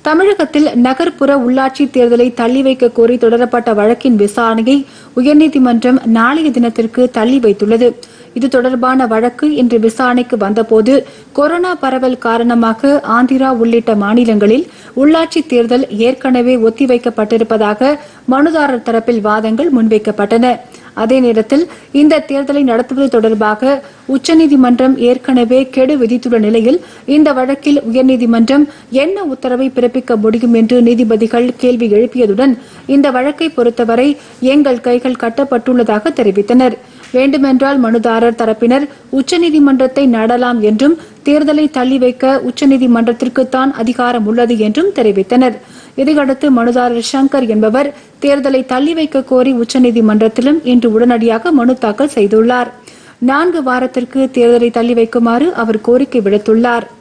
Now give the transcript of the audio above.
தமிழகத்தில் நகர்ப்புற உள்ளாட்சி தேர்தலை தள்ளி வைக்க கோரி தொடரப்பட்ட வழக்கின் விசாரணையை உயர்நீதிமன்றம் நாளைய தினத்திற்கு தள்ளி வைத்துள்ளது இது தொடர்பான வழக்கு இன்று விசாரணைக்கு வந்தபோது கொரோனா பரவல் காரணமாக ஆந்திரா உள்ளிட்ட மாநிலங்களில் உள்ளாட்சி தேர்தல் ஏற்கனவே ஒத்திவைக்கப்பட்டிருப்பதாக மனுதாரர் தரப்பில் வாதங்கள் முன்வைக்கப்பட்டன அதே நேரத்தில் இந்த தேர்தலை நடத்துவது தொடர்பாக உச்சநீதிமன்றம் ஏற்கனவே கெடு விதித்துள்ள நிலையில் இந்த வழக்கில் உயர்நீதிமன்றம் என்ன உத்தரவை பிறப்பிக்க முடியும் என்று நீதிபதிகள் கேள்வி எழுப்பியதுடன் இந்த வழக்கை பொறுத்தவரை எங்கள் கைகள் கட்டப்பட்டுள்ளதாக தெரிவித்தனர் வேண்டுமென்றால் மனுதாரர் தரப்பினர் உச்சநீதிமன்றத்தை நாடலாம் என்றும் தேர்தலை தள்ளி வைக்க உச்சநீதிமன்றத்திற்குத்தான் அதிகாரம் உள்ளது என்றும் தெரிவித்தனர் இதையடுத்து மனுதாரர் சங்கர் என்பவர் தேர்தலை தள்ளி வைக்க கோரி உச்சநீதிமன்றத்திலும் இன்று உடனடியாக மனு தாக்கல் செய்துள்ளார் நான்கு வாரத்திற்கு தேர்தலை தள்ளி வைக்குமாறு அவர் கோரிக்கை விடுத்துள்ளார்